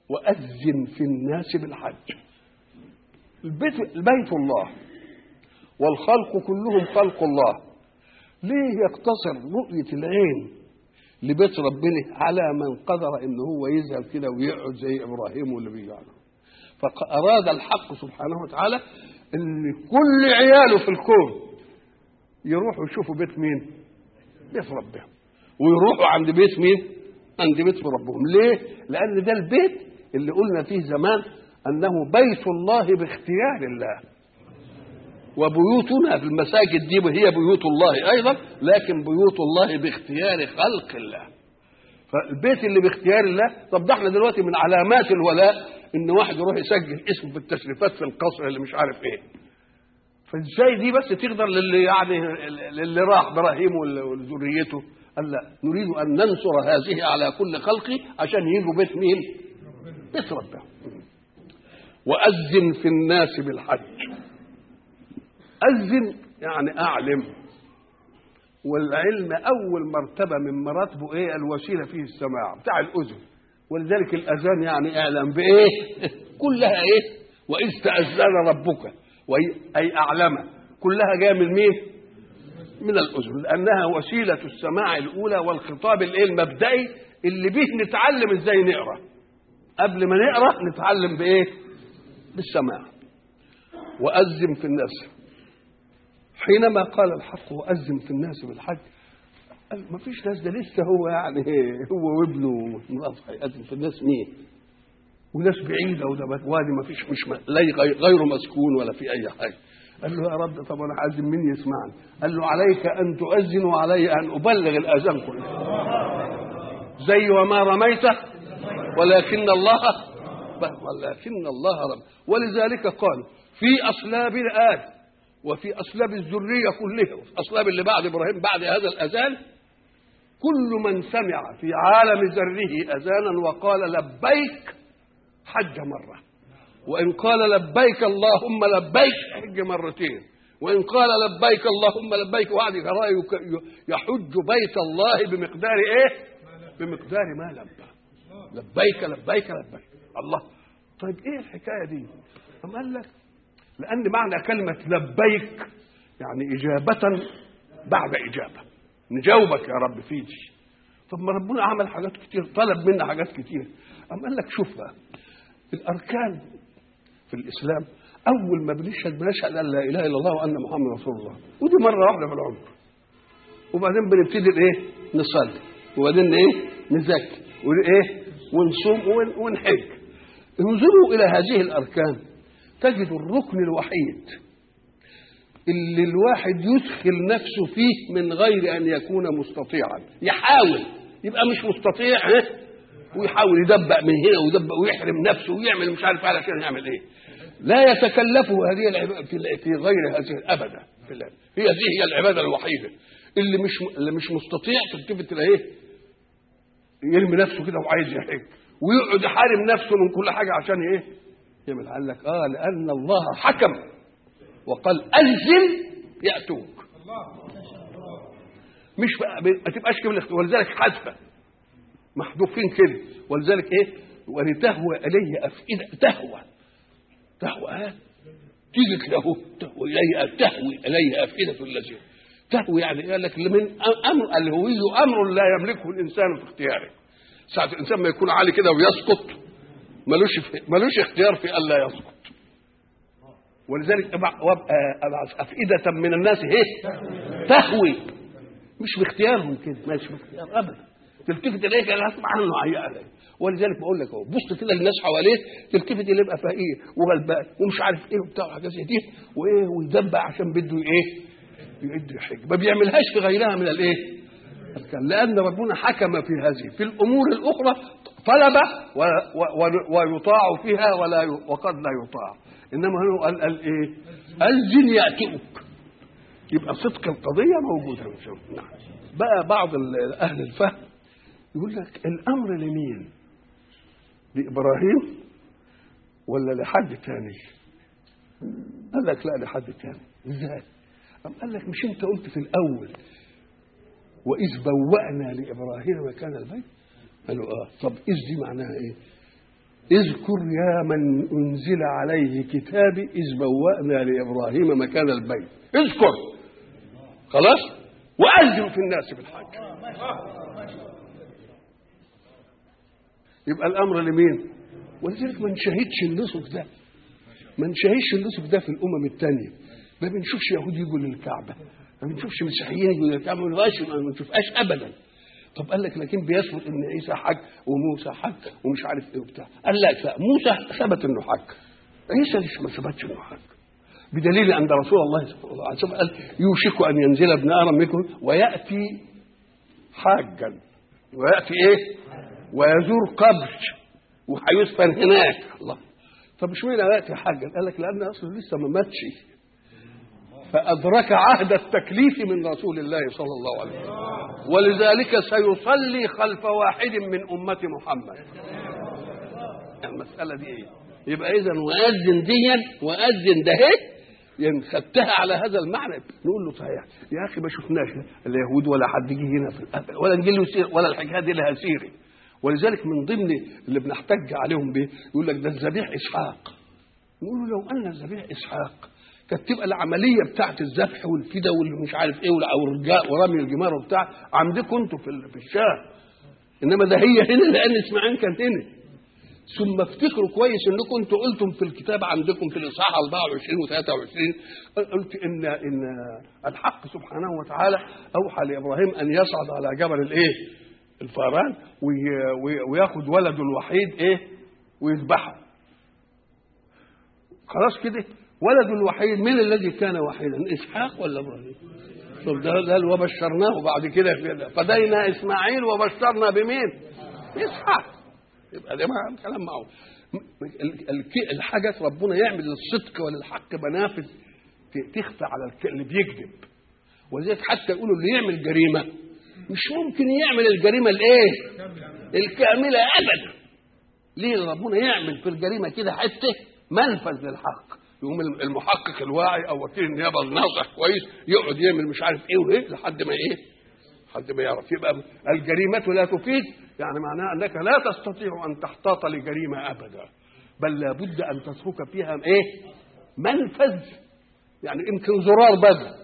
وأذن في الناس بالحج البيت البيت الله والخلق كلهم خلق الله ليه يقتصر رؤية العين لبيت ربنا على من قدر ان هو يذهب كده ويقعد زي ابراهيم واللي بيعمل فاراد الحق سبحانه وتعالى ان كل عياله في الكون يروحوا يشوفوا بيت مين؟ بيت ربهم ويروحوا عند بيت مين؟ عند بيت ربهم ليه؟ لان ده البيت اللي قلنا فيه زمان انه بيت الله باختيار الله وبيوتنا في المساجد دي هي بيوت الله ايضا لكن بيوت الله باختيار خلق الله فالبيت اللي باختيار الله طب ده احنا دلوقتي من علامات الولاء ان واحد يروح يسجل اسمه في التشريفات في القصر اللي مش عارف ايه فازاي دي بس تقدر للي يعني للي راح ابراهيم وذريته قال لا نريد ان ننصر هذه على كل خلقي عشان يجوا بيت مين؟ بيت ربنا وأذن في الناس بالحج أذن يعني أعلم والعلم أول مرتبة من مراتبه إيه الوسيلة فيه السماع بتاع الأذن ولذلك الأذان يعني اعلم بإيه كلها إيه وإذ تأذن ربك أي أعلم كلها جاية من مين من الأذن لأنها وسيلة السماع الأولى والخطاب الإيه المبدئي اللي به نتعلم إزاي نقرأ قبل ما نقرأ نتعلم بإيه بالسماع وأذن في الناس حينما قال الحق وأذن في الناس بالحج قال ما فيش ناس ده لسه هو يعني هو وابنه ومراته هيأذن في الناس مين؟ وناس بعيدة وده وادي ما فيش مش غير مسكون ولا في أي حاجة قال له يا رب طب أنا هأذن مين يسمعني؟ قال له عليك أن تؤذن وعلي أن أبلغ الأذان كله زي وما رميت ولكن الله ولكن الله رب ولذلك قال في أصلاب الآدم وفي أصلاب الذرية كلها وفي أصلاب اللي بعد إبراهيم بعد هذا الأذان كل من سمع في عالم ذره أذانا وقال لبيك حج مرة وإن قال لبيك اللهم لبيك حج مرتين وإن قال لبيك اللهم لبيك وعد يحج بيت الله بمقدار إيه بمقدار ما لبى لبيك لبيك لبيك الله طيب ايه الحكايه دي أم قال لك لان معنى كلمه لبيك يعني اجابه بعد اجابه نجاوبك يا رب في دي طب ما ربنا عمل حاجات كتير طلب منا حاجات كتير أم قال لك شوف بقى الاركان في الاسلام اول ما بنشهد بنشهد ان لا اله الا الله وان محمد رسول الله ودي مره واحده في العمر وبعدين بنبتدي ايه نصلي وبعدين ايه نزكي وايه ونصوم ونحج انظروا الى هذه الاركان تجد الركن الوحيد اللي الواحد يدخل نفسه فيه من غير ان يكون مستطيعا يحاول يبقى مش مستطيع ها ويحاول يدبق من هنا ويدبق ويحرم نفسه ويعمل مش عارف علشان يعمل ايه لا يتكلفه هذه العبادة في غير هذه ابدا هي هذه هي العباده الوحيده اللي مش اللي مش مستطيع تلتفت الى ايه يرمي نفسه كده وعايز يحج ويقعد يحارم نفسه من كل حاجه عشان ايه؟ يعمل قال لك اه لان الله حكم وقال ألزم يأتوك مش بقى ما تبقاش كده ولذلك حذفة محذوفين كده ولذلك ايه ولتهوى الي افئده تهوى تهوى ها تيجي كده اهو تهوى الي تهوي الي افئده الذين تهوي يعني قال لك من امر الهوي امر لا يملكه الانسان في اختياره ساعة الانسان ما يكون عالي كده ويسقط ملوش ملوش اختيار في الا يسقط ولذلك ابعث افئده من الناس ايه تهوي مش باختيارهم كده مش باختيار ابدا تلتفت اليك انا اسمع عنه هيئه عليك ولذلك بقول لك اهو بص كده للناس حواليه تلتفت اللي يبقى فقير وغلبان ومش عارف ايه وبتاع وحاجات زي دي وايه ويدبع عشان بده ايه يعد يحج ما بيعملهاش في غيرها من الايه لان ربنا حكم في هذه في الامور الاخرى طلب و و و ويطاع فيها ولا ي وقد لا يطاع انما هو قال, قال ايه الزن ياتوك يبقى صدق القضيه موجوده نعم بقى بعض اهل الفهم يقول لك الامر لمين لابراهيم ولا لحد تاني قال لك لا لحد تاني ازاي أم قال لك مش انت قلت في الاول واذ بوأنا لابراهيم مكان البيت قالوا اه طب اذ دي معناها ايه اذكر يا من انزل عليه كتابي اذ بوأنا لابراهيم مكان البيت اذكر خلاص واذن في الناس بالحج يبقى الامر لمين ولذلك ما نشاهدش النسك ده ما نشاهدش النسك ده في الامم الثانيه ما بنشوفش يهود يجوا للكعبه ما بنشوفش مسيحيين يجوا للكعبه ما بنشوفهاش ما بنشوفهاش ابدا طب قال لك لكن بيثبت ان عيسى حج وموسى حج ومش عارف ايه وبتاع قال لك لا موسى ثبت انه حج عيسى لسه ما ثبتش انه حج بدليل ان رسول الله صلى الله عليه وسلم قال يوشك ان ينزل ابن ادم منكم وياتي حاجا وياتي ايه ويزور قبر وهيدفن هناك الله طب اشمعنى ياتي حاجا قال لك لان اصله لسه ما ماتش فأدرك عهد التكليف من رسول الله صلى الله عليه وسلم ولذلك سيصلي خلف واحد من أمة محمد المسألة دي إيه؟ يبقى إذا وأذن ديا وأذن ده يعني خدتها على هذا المعنى نقول له صحيح يا أخي ما شفناش اليهود ولا حد جه هنا في الأبد ولا نجيل ولا الحكاية دي لها سيري ولذلك من ضمن اللي بنحتج عليهم بيه يقول لك ده الذبيح إسحاق نقول له لو أن الذبيح إسحاق كانت تبقى العمليه بتاعت الذبح والفدا واللي مش عارف ايه والرجاء ورمي الجمار وبتاع عندكم انتوا في في الشام انما ده هي هنا لان اسماعيل كانت هنا ثم افتكروا كويس انكم انتوا قلتم في الكتاب عندكم في الاصحاح 24 و23 قلت ان ان الحق سبحانه وتعالى اوحى لابراهيم ان يصعد على جبل الايه؟ الفاران وياخد ولده الوحيد ايه؟ ويذبحه. خلاص كده ولد الوحيد من الذي كان وحيدا اسحاق ولا ابراهيم طب ده قال وبشرناه بعد كده فدينا اسماعيل وبشرنا بمين اسحاق يبقى ده كلام معه الحاجة ربنا يعمل للصدق وللحق منافذ تخفى على اللي بيكذب ولذلك حتى يقولوا اللي يعمل جريمة مش ممكن يعمل الجريمة الايه الكاملة ابدا ليه ربنا يعمل في الجريمة كده حتى منفذ للحق يقوم المحقق الواعي او وكيل النيابه الناصح كويس يقعد يعمل مش عارف ايه وايه لحد ما ايه لحد ما يعرف يبقى الجريمه لا تفيد يعني معناها انك لا تستطيع ان تحتاط لجريمه ابدا بل لابد ان تترك فيها ايه منفذ يعني يمكن زرار بس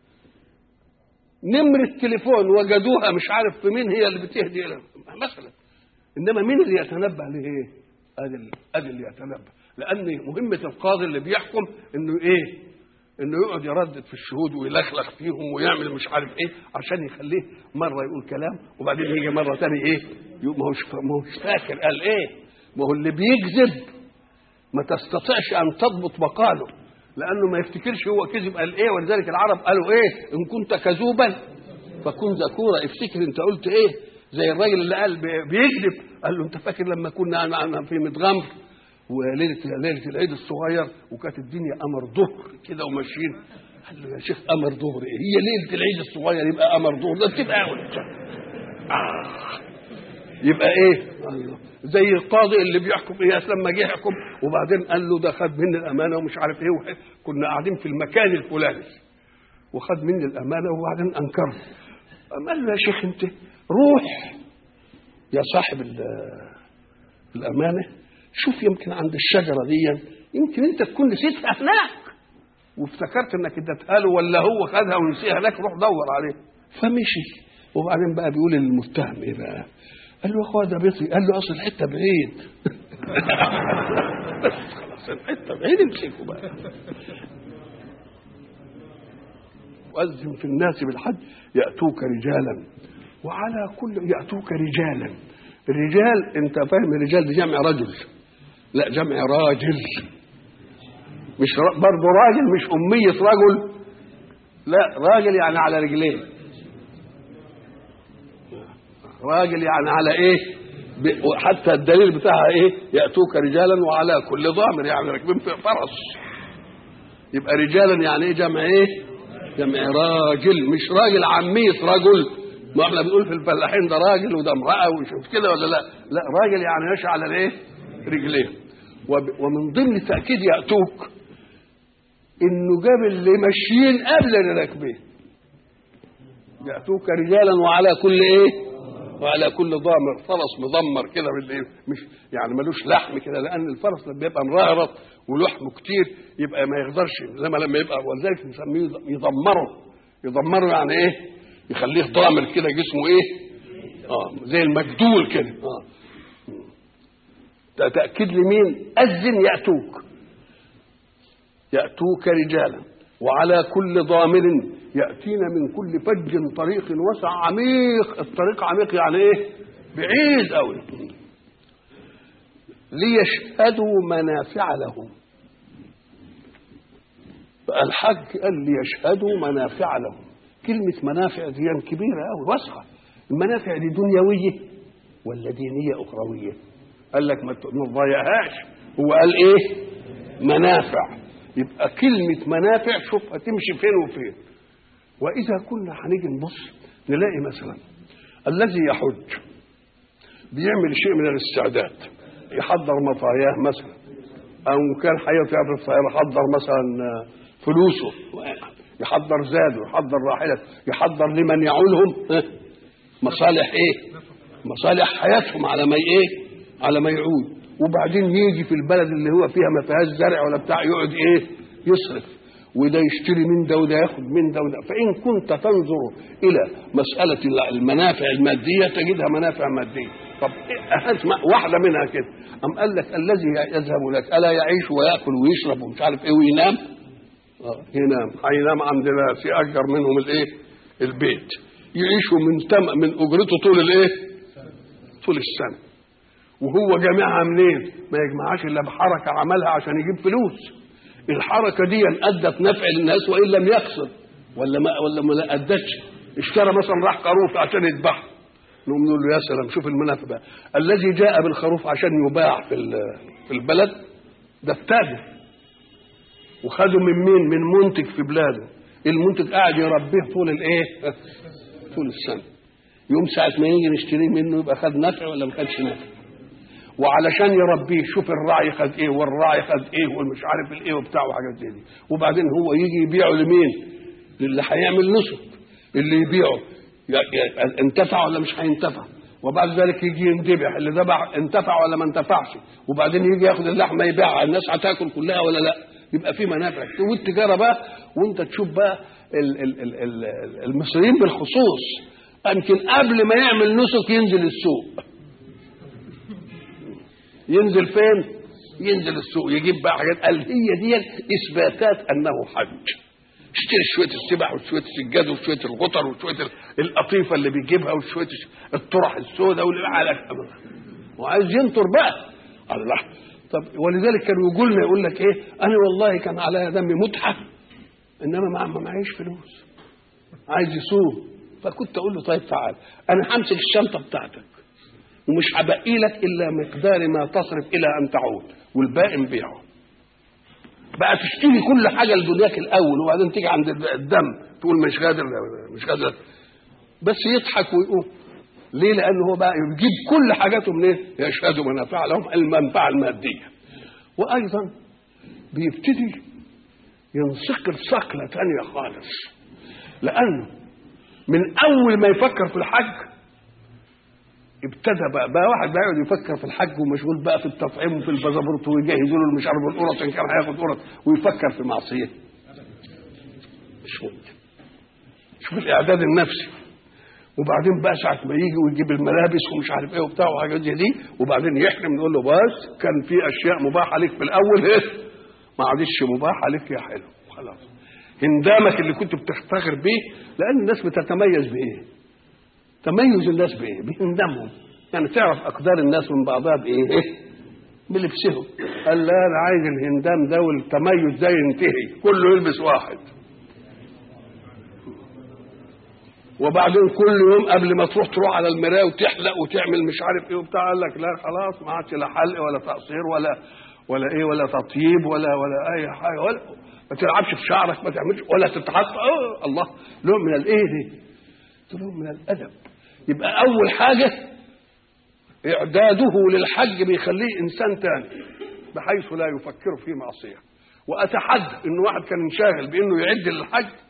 نمرة تليفون وجدوها مش عارف في مين هي اللي بتهدي مثلا انما مين اللي يتنبه لايه؟ ادي ادي اللي يتنبه لان مهمه القاضي اللي بيحكم انه ايه انه يقعد يردد في الشهود ويلخلخ فيهم ويعمل مش عارف ايه عشان يخليه مره يقول كلام وبعدين يجي مره ثانيه ايه ما هوش ما هوش فاكر قال ايه ما هو اللي بيكذب ما تستطيعش ان تضبط مقاله لانه ما يفتكرش هو كذب قال ايه ولذلك العرب قالوا ايه ان كنت كذوبا فكن ذكورا افتكر انت قلت ايه زي الراجل اللي قال بيكذب قال له انت فاكر لما كنا في متغمر وليله ليله العيد الصغير وكانت الدنيا قمر ظهر كده وماشيين قال له يا شيخ قمر ظهر ايه هي ليله العيد الصغير يبقى قمر ظهر ده بتبقى آه. يبقى ايه الله زي القاضي اللي بيحكم اياس لما جه يحكم وبعدين قال له ده خد مني الامانه ومش عارف ايه كنا قاعدين في المكان الفلاني وخد مني الامانه وبعدين انكرت قال له يا شيخ انت روح يا صاحب الامانه شوف يمكن عند الشجره دي يمكن انت تكون نسيتها هناك وافتكرت انك اديتها له ولا هو خدها ونسيها هناك روح دور عليه فمشي وبعدين بقى بيقول للمتهم ايه بقى؟ قال له اخويا ده بيطي قال له اصل الحته بعيد خلاص الحته بعيد امسكه بقى وأذن في الناس بالحج يأتوك رجالا وعلى كل يأتوك رجالا الرجال انت فاهم الرجال دي جمع رجل لا جمع راجل مش برضه راجل مش أمية رجل لا راجل يعني على رجلين راجل يعني على ايه حتى الدليل بتاعها ايه ياتوك رجالا وعلى كل ضامر يعني راكبين في فرس يبقى رجالا يعني ايه جمع ايه جمع راجل مش راجل عميس رجل ما احنا بنقول في الفلاحين ده راجل وده امراه وشوف كده ولا لا لا راجل يعني ماشي على الايه رجليه ومن ضمن تاكيد ياتوك انه جاب اللي ماشيين قبل اللي راكبين ياتوك رجالا وعلى كل ايه وعلى كل ضامر فرس مضمر كده بالإيه؟ مش يعني ملوش لحم كده لان الفرس لما بيبقى مرهرط ولحمه كتير يبقى ما يقدرش زي ما لما يبقى ولذلك نسميه يضمره يضمره يعني ايه؟ يخليه ضامر كده جسمه ايه؟ اه زي المجدول كده اه ده تأكيد لمين؟ أذن يأتوك يأتوك رجالا وعلى كل ضامر يأتينا من كل فج طريق وسع عميق الطريق عميق يعني ايه؟ بعيد أوي ليشهدوا منافع لهم الحج قال ليشهدوا منافع لهم كلمة منافع دي كبيرة أوي واسعة المنافع دي دنيوية ولا دينية أخروية قال لك ما تضيعهاش هو قال ايه منافع يبقى كلمة منافع شوف هتمشي فين وفين وإذا كنا هنيجي نبص نلاقي مثلا الذي يحج بيعمل شيء من الاستعداد يحضر مطاياه مثلا أو كان هيطير الطيارة يحضر مثلا فلوسه يحضر زاده يحضر راحلته يحضر لمن يعولهم مصالح ايه مصالح حياتهم على ما ايه على ما يعود وبعدين يجي في البلد اللي هو فيها ما فيهاش زرع ولا بتاع يقعد ايه يصرف وده يشتري من ده وده ياخد من ده وده فان كنت تنظر الى مساله المنافع الماديه تجدها منافع ماديه طب إيه واحده منها كده ام قال لك الذي يذهب لك الا يعيش وياكل ويشرب ومش عارف ايه وينام آه ينام هينام عند ناس ياجر منهم الايه البيت يعيشوا من تم من اجرته طول الايه طول السنه وهو جامعها منين ما يجمعهاش الا بحركه عملها عشان يجيب فلوس الحركه دي ادت نفع للناس وان لم يقصد ولا ما ولا ما ادتش اشترى مثلا راح خروف عشان يذبحه نقوم نقول له يا سلام شوف المنافع بقى الذي جاء بالخروف عشان يباع في في البلد ده التاجر وخده من مين من منتج في بلاده المنتج قاعد يربيه طول الايه طول السنه يوم ساعه ما يجي نشتريه منه يبقى خد نفع ولا ما خدش نفع وعلشان يربيه شوف الراعي خد ايه والراعي خد ايه والمش عارف الايه وبتاع وحاجات زي دي وبعدين هو يجي يبيعه لمين؟ للي هيعمل نسك اللي يبيعه انتفع ولا مش هينتفع وبعد ذلك يجي ينذبح اللي ذبح انتفع ولا ما انتفعش وبعدين يجي ياخد اللحمه يبيعها الناس هتاكل كلها ولا لا يبقى في منافع والتجاره بقى وانت تشوف بقى ال ال ال ال المصريين بالخصوص يمكن قبل ما يعمل نسك ينزل السوق ينزل فين؟ ينزل السوق يجيب بقى حاجات قال هي دي اثباتات انه حج اشتري شويه السبح وشويه السجاد وشويه الغطر وشويه القطيفه اللي بيجيبها وشويه الطرح السوداء واللي على وعايز ينطر بقى الله طب ولذلك كانوا يقول لنا يقول لك ايه انا والله كان عليا دمي متعه انما ما معيش فلوس عايز يصوم فكنت اقول له طيب تعال انا همسك الشنطه بتاعتك ومش هبقي لك الا مقدار ما تصرف الى ان تعود والباقي نبيعه بقى تشتري كل حاجه لدنياك الاول وبعدين تيجي عند الدم تقول مش قادر مش قادر بس يضحك ويقوم ليه؟ لأنه هو بقى يجيب كل حاجاته منين؟ يشهدوا منافع لهم المنفعة المادية. وأيضا بيبتدي ينسقل صقلة ثانية خالص. لأنه من أول ما يفكر في الحج ابتدى بقى, بقى واحد بقى يقعد يفكر في الحج ومشغول بقى في التطعيم وفي البازابورت ويجهزوا له مش عارف القرط ان كان هياخد قرط ويفكر في معصيه مش ممكن شوف الاعداد النفسي وبعدين بقى ساعه ما يجي ويجيب الملابس ومش عارف ايه وبتاع وحاجات زي دي وبعدين يحرم نقول له بس كان في اشياء مباحه عليك في الاول ايه ما عادش مباحه عليك يا حلو خلاص هندامك اللي كنت بتفتخر بيه لان الناس بتتميز بايه؟ تميز الناس بايه؟ بهندامهم يعني تعرف اقدار الناس من بعضها بايه؟ بلبسهم قال لا انا عايز الهندام ده والتميز ده ينتهي كله يلبس واحد وبعدين كل يوم قبل ما تروح تروح على المرايه وتحلق وتعمل مش عارف ايه وبتاع قال لك لا خلاص ما عادش لا حلق ولا تقصير ولا ولا ايه ولا تطيب ولا ولا اي حاجه ولا ما تلعبش في شعرك ما تعملش ولا تتحط أوه الله لون من الايه دي لون من الادب يبقى اول حاجه اعداده للحج بيخليه انسان تاني بحيث لا يفكر في معصيه واتحدى ان واحد كان انشاغل بانه يعد للحج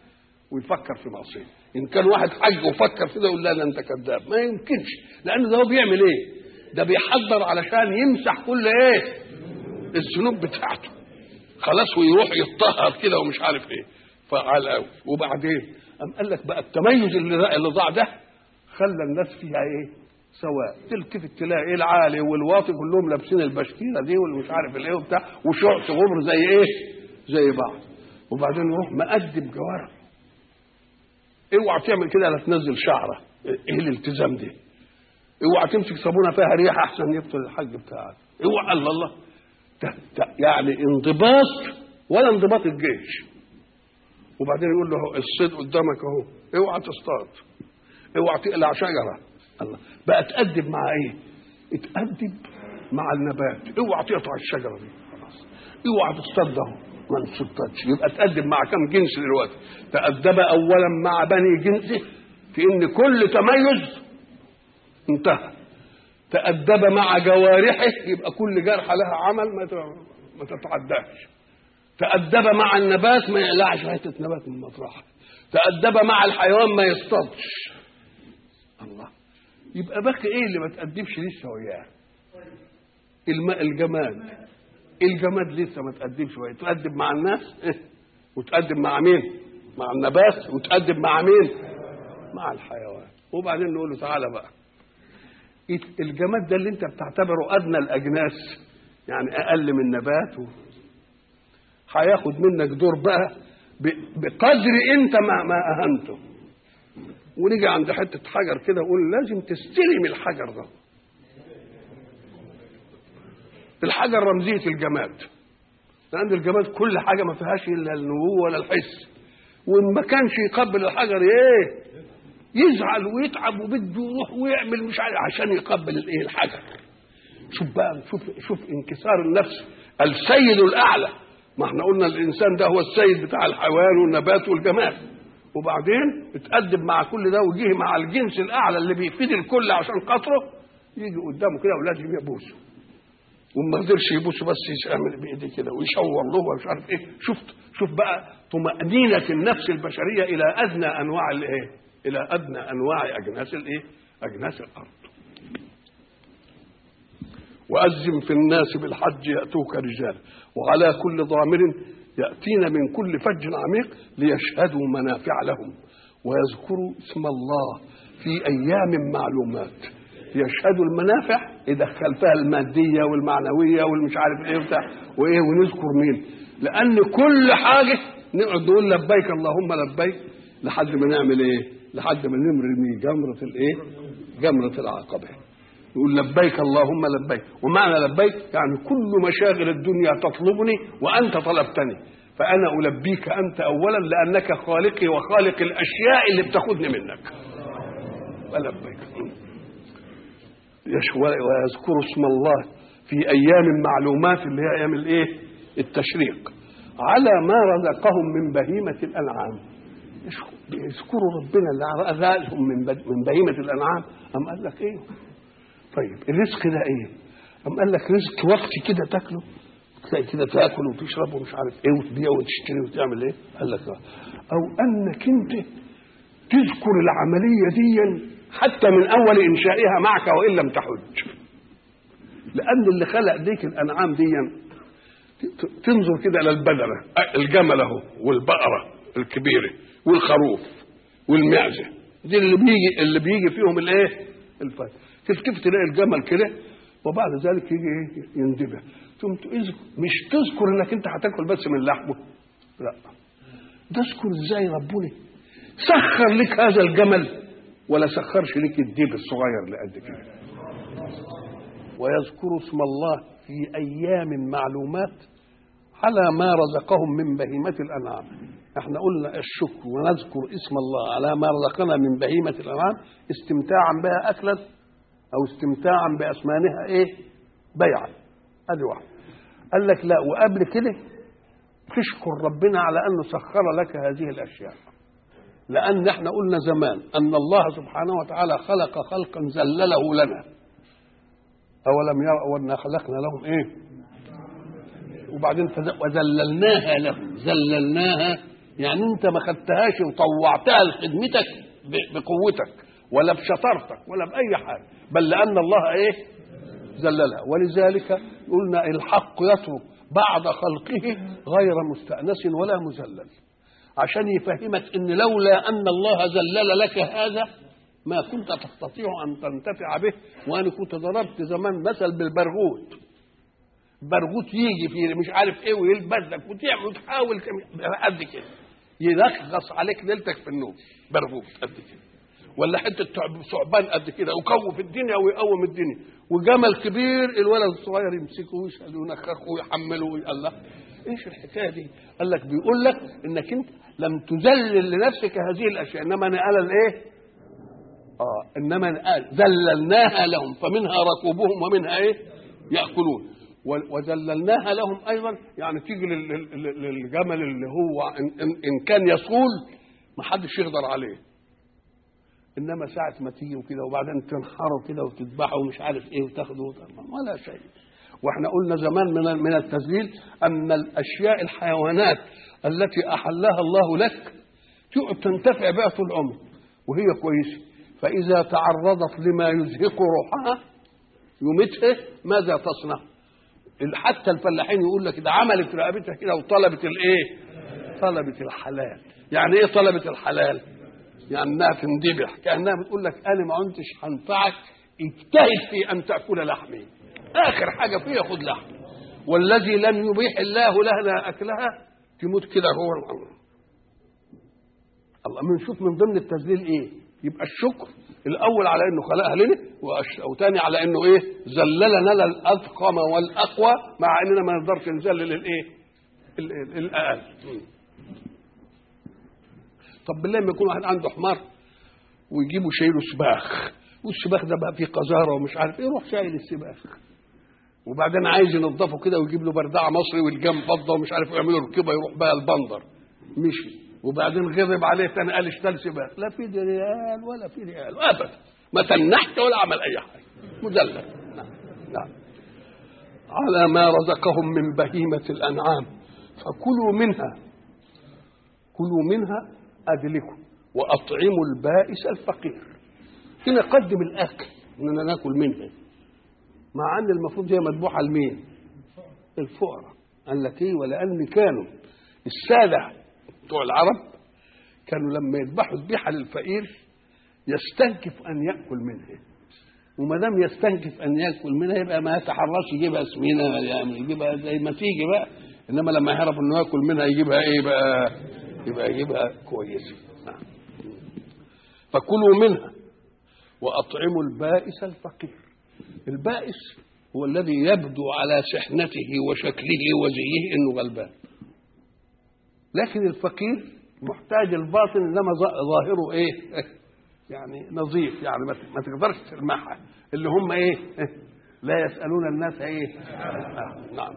ويفكر في معصيه ان كان واحد حج وفكر كده يقول لا لا انت كذاب ما يمكنش لان ده هو بيعمل ايه ده بيحضر علشان يمسح كل ايه الذنوب بتاعته خلاص ويروح يتطهر كده ومش عارف ايه فعال قوي وبعدين قام قال لك بقى التميز اللي اللي ضاع ده خلى الناس فيها ايه سواء تلتفت تلاقي ايه العالي والواطي كلهم لابسين البشكيره دي واللي مش عارف الايه وبتاع وشعث غبر زي ايه زي بعض وبعدين يروح مقدم جوارح اوعى تعمل كده لا تنزل شعره ايه الالتزام ده اوعى تمسك صابونه فيها ريحه احسن يبطل الحج بتاعك اوعى الله الله ده ده يعني انضباط ولا انضباط الجيش وبعدين يقول له الصيد قدامك اهو اوعى تصطاد اوعى تقلع شجره الله بقى تأدب مع ايه؟ اتأدب مع النبات اوعى تقطع الشجره دي خلاص اوعى تصطاد اهو ما نصطادش يبقى تأدب مع كم جنس دلوقتي تأدب اولا مع بني جنسه في ان كل تميز انتهى تأدب مع جوارحه يبقى كل جرحة لها عمل ما ما تتعداش تأدب مع النبات ما يقلعش حتة نبات من مطرحها تأدب مع الحيوان ما يصطادش الله يبقى باقي ايه اللي ما تأدبش لسه وياه الماء الجماد الجماد لسه ما تأدبش وياه تأدب مع الناس وتأدب مع مين مع النبات وتأدب مع مين مع الحيوان وبعدين نقول له تعالى بقى الجماد ده اللي انت بتعتبره ادنى الاجناس يعني اقل من النبات و... هياخد منك دور بقى بقدر انت ما ما اهنته ونيجي عند حته حجر كده نقول لازم تستلم الحجر ده الحجر رمزيه الجماد لان الجماد كل حاجه ما فيهاش الا النبوه ولا الحس وان ما كانش يقبل الحجر ايه يزعل ويتعب وبده يروح ويعمل مش عارف عشان يقبل الايه الحجر شوف بقى شوف شوف انكسار النفس السيد الاعلى ما احنا قلنا الانسان ده هو السيد بتاع الحيوان والنبات والجماد وبعدين اتقدم مع كل ده وجه مع الجنس الاعلى اللي بيفيد الكل عشان خاطره يجي قدامه كده ولازم يبوسه وما قدرش يبوسه بس يعمل بايديه كده ويشور له ومش عارف ايه شفت شوف بقى طمأنينة النفس البشرية إلى أدنى أنواع الإيه؟ إلى أدنى أنواع أجناس الإيه؟ أجناس الأرض. وأذن في الناس بالحج يأتوك رجالا وعلى كل ضامر يأتين من كل فج عميق ليشهدوا منافع لهم ويذكروا اسم الله في أيام معلومات يشهدوا المنافع يدخل فيها المادية والمعنوية والمش عارف ايه وبتاع وايه ونذكر مين لأن كل حاجة نقعد نقول لبيك اللهم لبيك لحد ما نعمل ايه لحد ما نرمي جمرة الايه جمرة العقبة يقول لبيك اللهم لبيك ومعنى لبيك يعني كل مشاغل الدنيا تطلبني وأنت طلبتني فأنا ألبيك أنت أولا لأنك خالقي وخالق الأشياء اللي بتاخذني منك فلبيك ويذكر اسم الله في أيام معلومات اللي هي أيام الإيه التشريق على ما رزقهم من بهيمة الأنعام يذكروا ربنا اللي رزقهم من من بهيمة الأنعام أم قال لك إيه طيب الرزق ده إيه أم قال لك رزق وقت كده تاكله تلاقي كده تاكل وتشرب ومش عارف ايه وتبيع وتشتري وتعمل ايه قال لك او انك انت تذكر العمليه دي حتى من اول انشائها معك وان لم تحج لان اللي خلق ديك الانعام دي تنظر كده الى البدنه الجمل اهو والبقره الكبيره والخروف والمعزه دي اللي بيجي اللي بيجي فيهم الايه الفجر تلتفت تلاقي الجمل كده وبعد ذلك يجي ايه يندبه ثم مش تذكر انك انت هتاكل بس من لحمه لا تذكر ازاي ربنا سخر لك هذا الجمل ولا سخرش لك الديب الصغير اللي قد كده ويذكر اسم الله في ايام معلومات على ما رزقهم من بهيمة الأنعام احنا قلنا الشكر ونذكر اسم الله على ما رزقنا من بهيمة الأنعام استمتاعا بها أكلا أو استمتاعا بأسمانها إيه بيعا ادي واحد قال لك لا وقبل كده تشكر ربنا على انه سخر لك هذه الاشياء لان احنا قلنا زمان ان الله سبحانه وتعالى خلق خلقا ذلله لنا اولم يروا انا خلقنا لهم ايه وبعدين وذللناها لهم ذللناها يعني انت ما خدتهاش وطوعتها لخدمتك ب- بقوتك ولا بشطارتك ولا باي حاجه بل لان الله ايه ذللها ولذلك قلنا الحق يترك بعد خلقه غير مستأنس ولا مذلل عشان يفهمك ان لولا ان الله ذلل لك هذا ما كنت تستطيع ان تنتفع به وانا كنت ضربت زمان مثل بالبرغوث برغوث يجي في مش عارف ايه ويلبس لك وتعمل وتحاول تعمل قد كده يلخص عليك ليلتك في النوم برغوث قد كده ولا حته تعب- ثعبان قد كده ويكوف الدنيا ويقوم الدنيا وجمل كبير الولد الصغير يمسكه ويسأله وينخخه ويحمله ويقول الله ايش الحكايه دي؟ قال لك بيقول لك انك انت لم تذلل لنفسك هذه الاشياء انما نقل الايه؟ اه انما نقال ذللناها لهم فمنها ركوبهم ومنها ايه؟ ياكلون و- وذللناها لهم ايضا يعني تيجي لل- لل- للجمل اللي هو ان, إن, إن كان يصول ما حدش يقدر عليه انما ساعه ما تيجي وكده وبعدين تنحره كده وتذبحه ومش عارف ايه وتاخده ولا شيء واحنا قلنا زمان من من التذليل ان الاشياء الحيوانات التي احلها الله لك تقعد تنتفع بها طول العمر وهي كويسه فاذا تعرضت لما يزهق روحها يمتها ماذا تصنع؟ حتى الفلاحين يقول لك ده عملت رقبتها كده وطلبت الايه؟ طلبت الحلال يعني ايه طلبت الحلال؟ يعني انها تندبح كانها بتقول لك انا ما كنتش هنفعك اجتهد في ان تاكل لحمي اخر حاجه فيها خد لحم والذي لم يبيح الله لنا اكلها تموت كده هو الله الله بنشوف من ضمن التذليل ايه يبقى الشكر الاول على انه خلقها لنا وأش- وثاني على انه ايه ذللنا الاثقم والاقوى مع اننا ما نقدرش نذلل الايه ال- ال- الاقل طب بالله لما يكون واحد عنده حمار ويجيبوا شايله سباخ والسباخ ده بقى فيه قذاره ومش عارف ايه يروح شايل السباخ وبعدين عايز ينضفه كده ويجيب له بردعه مصري والجنب فضه ومش عارف يعملوا ركبه يروح بقى البندر مشي وبعدين غضب عليه تاني قال اشتري سباخ لا في دي ريال ولا في ريال ابدا ما تنحت ولا عمل اي حاجه مذلل نعم نعم على ما رزقهم من بهيمه الانعام فكلوا منها كلوا منها أدلكم وأطعموا البائس الفقير هنا قدم الأكل إننا ناكل منها مع أن المفروض هي مذبوحة لمين؟ الفقراء قال لك إيه ولأن كانوا السادة بتوع العرب كانوا لما يذبحوا ذبيحة للفقير يستنكف أن يأكل منها وما دام يستنكف ان ياكل منها يبقى ما يتحرش يجيبها سمينه ولا يعمل يجيبها زي ما تيجي بقى انما لما يعرف انه ياكل منها يجيبها ايه بقى يبقى يجيبها كويسه نعم. فكلوا منها واطعموا البائس الفقير البائس هو الذي يبدو على سحنته وشكله وزيه انه غلبان لكن الفقير محتاج الباطن انما ظا- ظاهره ايه يعني نظيف يعني ما ت- ما تقدرش تلمحها اللي هم ايه لا يسالون الناس ايه آه، نعم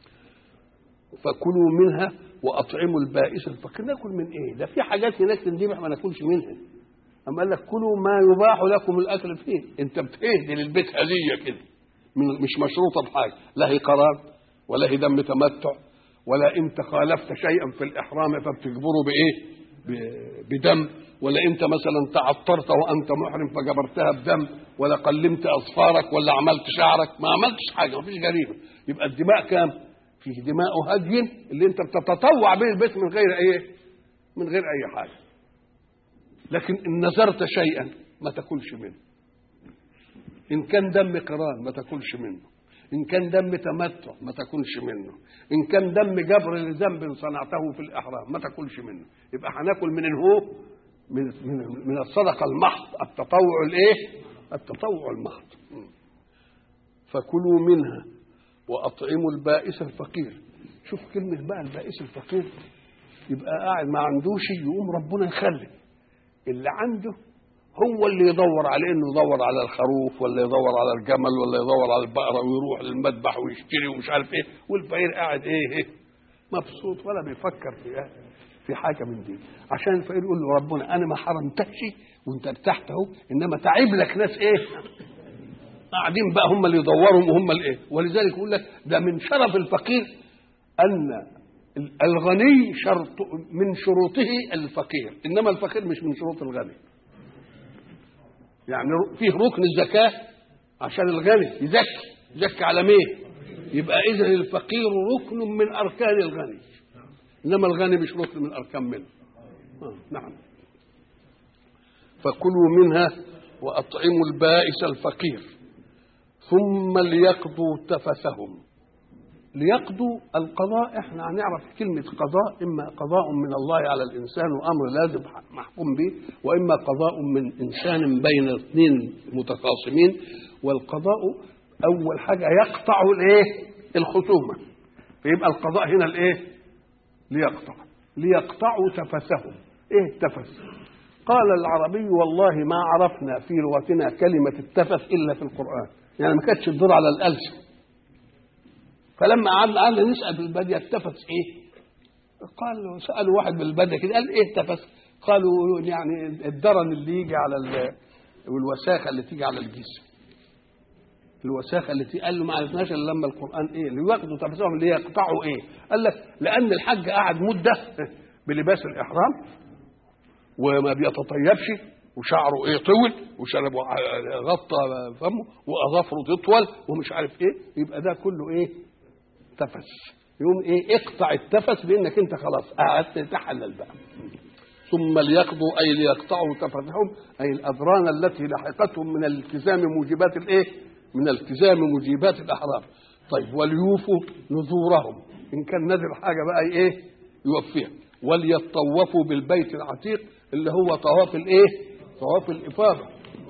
فكلوا منها واطعموا البائس الفقير ناكل من ايه ده في حاجات هناك تندبح ما ناكلش منها اما قال لك كلوا ما يباح لكم الاكل فيه انت بتهدي للبيت هديه كده من- مش مشروطه بحاجه لا هي قرار ولا هي دم تمتع ولا انت خالفت شيئا في الاحرام فبتجبره بايه ب- بدم ولا انت مثلا تعطرت وانت محرم فجبرتها بدم ولا قلمت اظفارك ولا عملت شعرك ما عملتش حاجه ما فيش جريمه يبقى الدماء كام فيه دماء هدي اللي انت بتتطوع به البيت من غير ايه من غير اي حاجه لكن ان نذرت شيئا ما تاكلش منه ان كان دم قران ما تاكلش منه ان كان دم تمتع ما تاكلش منه ان كان دم جبر لذنب صنعته في الاحرام ما تاكلش منه يبقى هناكل من الهو من من من الصدقه المحض التطوع الايه التطوع المحض فكلوا منها واطعموا البائس الفقير شوف كلمه بقى البائس الفقير يبقى قاعد ما عندوش يقوم ربنا يخلي اللي عنده هو اللي يدور عليه انه يدور على الخروف ولا يدور على الجمل ولا يدور على البقره ويروح للمذبح ويشتري ومش عارف ايه والفقير قاعد ايه, إيه مبسوط ولا بيفكر في إيه في حاجه من دي عشان الفقير يقول له ربنا انا ما حرمتكش وانت ارتحت اهو انما تعب لك ناس ايه قاعدين بقى هم اللي يدورهم وهم اللي ايه ولذلك يقول لك ده من شرف الفقير ان الغني شرط من شروطه الفقير انما الفقير مش من شروط الغني يعني فيه ركن الزكاه عشان الغني يزكي يزكي على مين يبقى اذا الفقير ركن من اركان الغني انما الغني مش ركن من اركان منه آه نعم فكلوا منها واطعموا البائس الفقير ثم ليقضوا تفثهم ليقضوا القضاء احنا هنعرف كلمة قضاء إما قضاء من الله على الإنسان وأمر لازم محكوم به وإما قضاء من إنسان بين اثنين متخاصمين والقضاء أول حاجة يقطع الإيه؟ الخصومة فيبقى القضاء هنا الإيه؟ ليقطع ليقطعوا تفسهم إيه التفس؟ قال العربي والله ما عرفنا في لغتنا كلمة التفس إلا في القرآن يعني ما كانتش تدور على الألسن فلما قعدنا قال نسال بالباديه التفت ايه؟ قال سالوا واحد بالباديه كده قال ايه تفس؟ قالوا يعني الدرن اللي يجي على والوساخه اللي تيجي على الجسم. الوساخه اللي تيجي قال له ما عرفناش الا لما القران ايه؟ اللي ياخدوا تفسهم اللي يقطعوا ايه؟ قال لك لان الحج قعد مده بلباس الاحرام وما بيتطيبش وشعره ايه طول وشرب غطى فمه واظافره تطول ومش عارف ايه يبقى ده كله ايه تفس يقوم ايه اقطع التفس بانك انت خلاص قعدت تحلل بقى ثم ليقضوا اي ليقطعوا تفثهم اي الاذران التي لحقتهم من الالتزام موجبات الايه؟ من التزام موجبات الاحرام طيب وليوفوا نذورهم ان كان نذر حاجه بقى ايه؟ يوفيها وليطوفوا بالبيت العتيق اللي هو طواف الايه؟ طواف الافاضه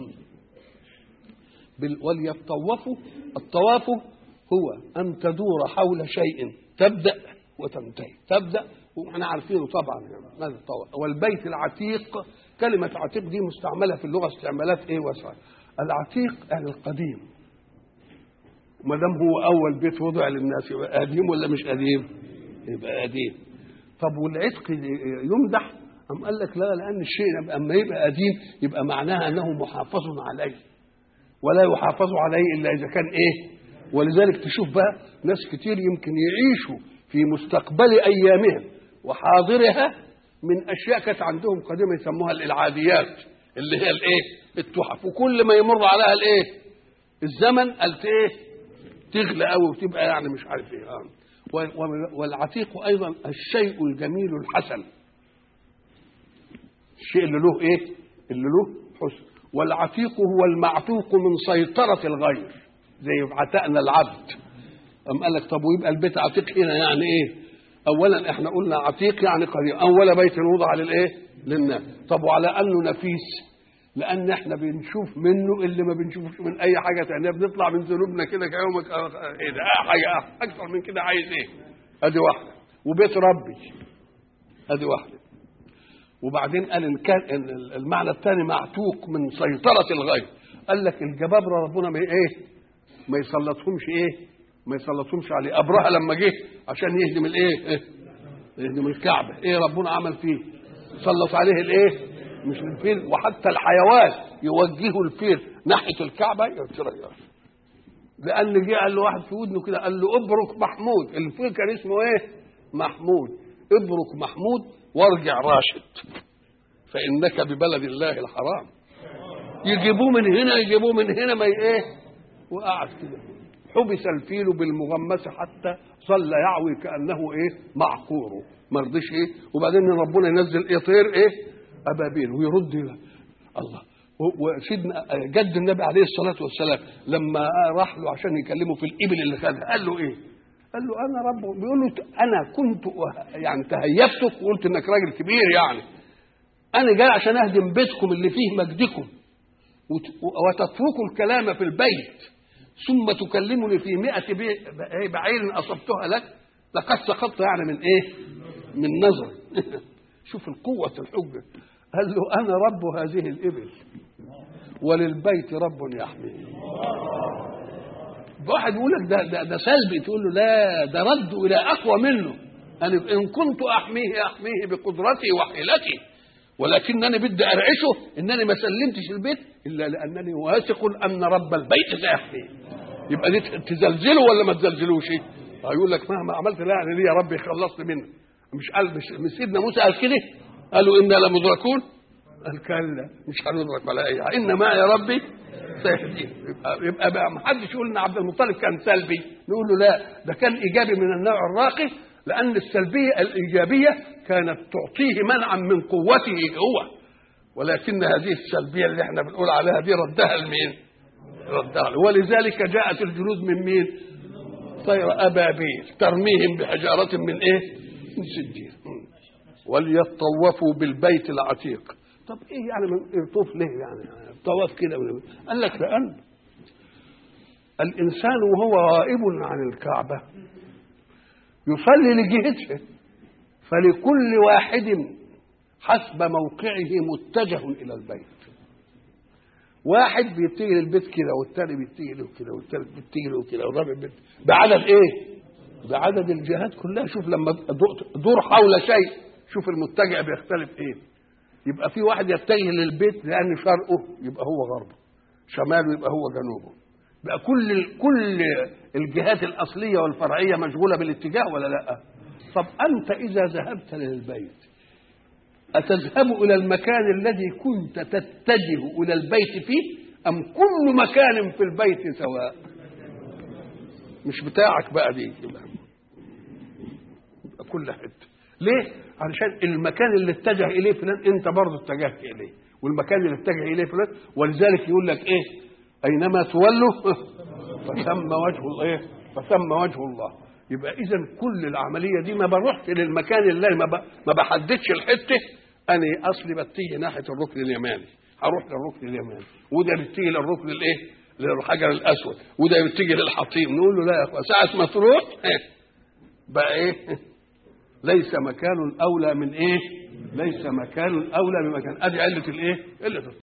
وليطوفوا الطواف هو أن تدور حول شيء تبدأ وتنتهي تبدأ واحنا عارفينه طبعا يعني ماذا طبعا. والبيت العتيق كلمة عتيق دي مستعملة في اللغة استعمالات ايه واسعة العتيق يعني القديم ما دام هو أول بيت وضع للناس يبقى قديم ولا مش قديم؟ يبقى قديم طب والعتق يمدح أم قال لك لا لأن الشيء أما يبقى قديم يبقى معناها أنه محافظ عليه ولا يحافظ عليه إلا إذا كان إيه؟ ولذلك تشوف بقى ناس كتير يمكن يعيشوا في مستقبل ايامهم وحاضرها من اشياء كانت عندهم قديمه يسموها العاديات اللي هي الايه التحف وكل ما يمر عليها الايه الزمن قالت ايه تغلى قوي وتبقى يعني مش عارف ايه آه. والعتيق ايضا الشيء الجميل الحسن الشيء اللي له ايه اللي له حسن والعتيق هو المعتوق من سيطره الغير زي عتقنا العبد أم قال لك طب ويبقى البيت عتيق هنا يعني ايه اولا احنا قلنا عتيق يعني قريب اول بيت وضع للايه للناس طب وعلى انه نفيس لان احنا بنشوف منه اللي ما بنشوفش من اي حاجه ثانيه بنطلع من ذنوبنا كده كيومك ايه ده حاجه اكثر من كده عايز ايه ادي واحده وبيت ربي ادي واحده وبعدين قال إن كان المعنى الثاني معتوق من سيطره الغير قال لك الجبابره ربنا ما ايه ما يسلطهمش ايه ما يسلطهمش عليه ابرهه لما جه عشان يهدم الايه إيه؟ يهدم الكعبه ايه ربنا عمل فيه سلط عليه الايه مش الفيل وحتى الحيوان يوجهوا الفيل ناحيه الكعبه يتريق لان جه قال له واحد في ودنه كده قال له ابرك محمود الفيل كان اسمه ايه محمود ابرك محمود وارجع راشد فانك ببلد الله الحرام يجيبوه من هنا يجيبوه من هنا ما ايه وقعد كده حبس الفيل بالمغمسة حتى ظل يعوي كأنه إيه معقور ما رضيش إيه وبعدين ربنا ينزل إيه طير إيه أبابيل ويرد الله وسيدنا جد النبي عليه الصلاة والسلام لما راح له عشان يكلمه في الإبل اللي خدها قال له إيه قال له أنا رب بيقول له أنا كنت يعني تهيفتك وقلت إنك راجل كبير يعني أنا جاي عشان أهدم بيتكم اللي فيه مجدكم وتتركوا الكلام في البيت ثم تكلمني في مئة بعير أصبتها لك لقد سقطت يعني من إيه من نظر شوف القوة الحجة قال له أنا رب هذه الإبل وللبيت رب يحميه واحد يقول لك ده, ده, ده سلبي تقول له لا ده رد إلى أقوى منه أنا إن كنت أحميه أحميه بقدرتي وحيلتي ولكنني بدي أرعشه إنني ما سلمتش البيت إلا لأنني واثق أن رب البيت سيحميه يبقى دي تزلزله ولا ما تزلزلوش يقول لك مهما عملت لا يعني ليه يا رب خلصت منه مش قال مش, مش سيدنا موسى قال كده قالوا انا لمدركون قال كلا مش هندرك ولا اي حاجه ان معي ربي سيهدين يبقى, يبقى بقى ما حدش يقول ان عبد المطلب كان سلبي نقول له لا ده كان ايجابي من النوع الراقي لان السلبيه الايجابيه كانت تعطيه منعا من قوته هو ولكن هذه السلبيه اللي احنا بنقول عليها دي ردها لمين؟ ردها له. ولذلك جاءت الجنود من مين؟ طير ابابيل ترميهم بحجاره من ايه؟ من سجيل وليطوفوا بالبيت العتيق طب ايه يعني من يطوف ليه يعني طواف كده قال لك لان الانسان وهو غائب عن الكعبه يصلي لجهته فلكل واحد حسب موقعه متجه الى البيت واحد بيتجه للبيت كده والثاني بيتجه له كده والثالث بيتجه له كده والرابع بيتجه بعدد ايه؟ بعدد الجهات كلها شوف لما دور حول شيء شوف المتجه بيختلف ايه يبقى في واحد يتجه للبيت لان شرقه يبقى هو غربه شماله يبقى هو جنوبه بقى كل كل الجهات الاصليه والفرعيه مشغوله بالاتجاه ولا لا طب انت اذا ذهبت للبيت أتذهب إلى المكان الذي كنت تتجه إلى البيت فيه أم كل مكان في البيت سواء مش بتاعك بقى دي يبقى كل حتة ليه؟ علشان المكان اللي اتجه إليه فلان أنت برضه اتجهت إليه والمكان اللي اتجه إليه فلان ولذلك يقول لك إيه؟ أينما تولوا فثم وجه الإيه؟ فثم وجه الله يبقى اذا كل العمليه دي ما بروحش للمكان اللي ما, ب... ما بحددش الحته انا اصلي بتيجي ناحيه الركن اليماني هروح للركن اليماني وده بتيجي للركن الايه؟ للحجر الاسود وده بتيجي للحطيم نقول له لا يا اخوان ساعه ما تروح بقى ايه؟ ليس مكان اولى من ايه؟ ليس مكان اولى من مكان ادي عله الايه؟ قله